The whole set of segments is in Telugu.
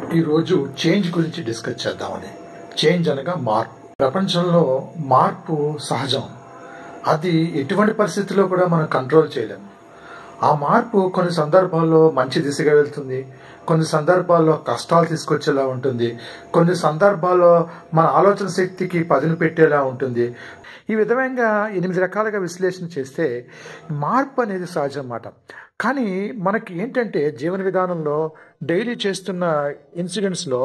ఈరోజు చేంజ్ గురించి డిస్కస్ చేద్దామని చేంజ్ అనగా మార్పు ప్రపంచంలో మార్పు సహజం అది ఎటువంటి పరిస్థితుల్లో కూడా మనం కంట్రోల్ చేయలేము ఆ మార్పు కొన్ని సందర్భాల్లో మంచి దిశగా వెళ్తుంది కొన్ని సందర్భాల్లో కష్టాలు తీసుకొచ్చేలా ఉంటుంది కొన్ని సందర్భాల్లో మన ఆలోచన శక్తికి పదును పెట్టేలా ఉంటుంది ఈ విధంగా ఎనిమిది రకాలుగా విశ్లేషణ చేస్తే మార్పు అనేది సహజం అన్నమాట కానీ మనకి ఏంటంటే జీవన విధానంలో డైలీ చేస్తున్న ఇన్సిడెంట్స్లో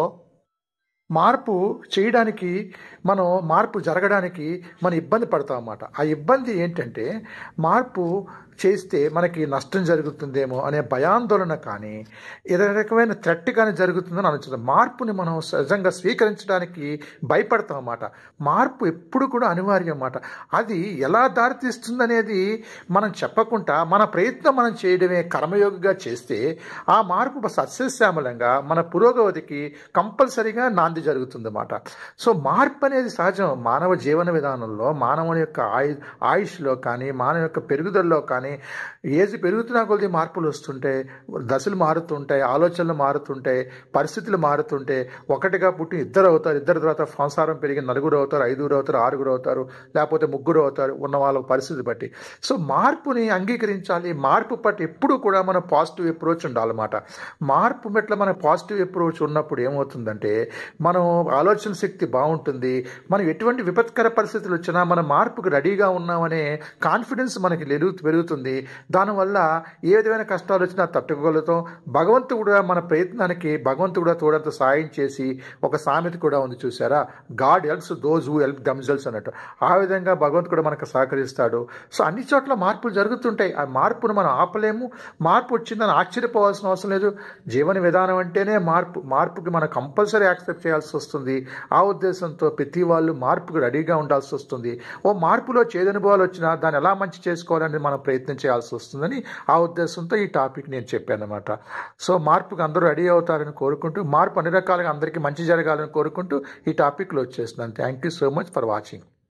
మార్పు చేయడానికి మనం మార్పు జరగడానికి మనం ఇబ్బంది పడతాం అన్నమాట ఆ ఇబ్బంది ఏంటంటే మార్పు చేస్తే మనకి నష్టం జరుగుతుందేమో అనే భయాందోళన కానీ ఏదైనా రకమైన థ్రెట్ కానీ జరుగుతుందని అనుకుంటాం మార్పుని మనం సహజంగా స్వీకరించడానికి భయపడతాం అన్నమాట మార్పు ఎప్పుడు కూడా అనివార్యం అన్నమాట అది ఎలా దారితీస్తుంది అనేది మనం చెప్పకుండా మన ప్రయత్నం మనం చేయడమే కర్మయోగిగా చేస్తే ఆ మార్పు సస్యశ్యామలంగా మన పురోగతికి కంపల్సరీగా నాంది జరుగుతుంది అన్నమాట సో మార్పు అనేది సహజం మానవ జీవన విధానంలో మానవుని యొక్క ఆయు ఆయుష్లో కానీ మానవ యొక్క పెరుగుదలలో కానీ ఏజ్ పెరుగుతున్న కొద్ది మార్పులు వస్తుంటాయి దశలు మారుతుంటాయి ఆలోచనలు మారుతుంటాయి పరిస్థితులు మారుతుంటే ఒకటిగా పుట్టి ఇద్దరు అవుతారు ఇద్దరు తర్వాత సంసారం పెరిగి నలుగురు అవుతారు ఐదుగురు అవుతారు ఆరుగురు అవుతారు లేకపోతే ముగ్గురు అవుతారు ఉన్న వాళ్ళ పరిస్థితి బట్టి సో మార్పుని అంగీకరించాలి మార్పు పట్ల ఎప్పుడు కూడా మన పాజిటివ్ అప్రోచ్ ఉండాలన్నమాట మార్పు పట్ల మన పాజిటివ్ అప్రోచ్ ఉన్నప్పుడు ఏమవుతుందంటే మనం ఆలోచన శక్తి బాగుంటుంది మనం ఎటువంటి విపత్కర పరిస్థితులు వచ్చినా మన మార్పుకు రెడీగా ఉన్నామనే కాన్ఫిడెన్స్ మనకి పెరుగు పెరుగుతుంది దానివల్ల ఏ విధమైన కష్టాలు వచ్చినా తట్టుకోగలుగుతాం భగవంతుడు కూడా మన ప్రయత్నానికి భగవంతుడు కూడా తోడంత సాయం చేసి ఒక సామెత కూడా ఉంది చూసారా God helps those who help themselves అన్నట్టు ఆ విధంగా భగవంతుడు కూడా మనకు సహకరిస్తాడు సో అన్ని చోట్ల మార్పులు జరుగుతుంటాయి ఆ మార్పును మనం ఆపలేము మార్పు వచ్చిందని ఆశ్చర్యపోవాల్సిన అవసరం లేదు జీవన విధానం అంటేనే మార్పు మార్పుకి మనం కంపల్సరీ యాక్సెప్ట్ చేయాల్సి వస్తుంది ఆ ఉద్దేశంతో ప్రతి వాళ్ళు మార్పుకు రెడీగా ఉండాల్సి వస్తుంది ఓ మార్పులో చేదనుభవాలు వచ్చినా దాన్ని ఎలా మంచి చేసుకోవాలని మనం ప్రయత్నం చేయాల్సి వస్తుందని ఆ ఉద్దేశంతో ఈ టాపిక్ నేను చెప్పాను అనమాట సో మార్పుకు అందరూ రెడీ అవుతారని కోరుకుంటూ మార్పు అన్ని రకాలుగా అందరికీ మంచి జరగాలని కోరుకుంటూ ఈ టాపిక్లో వచ్చేస్తున్నాను thank you so much for watching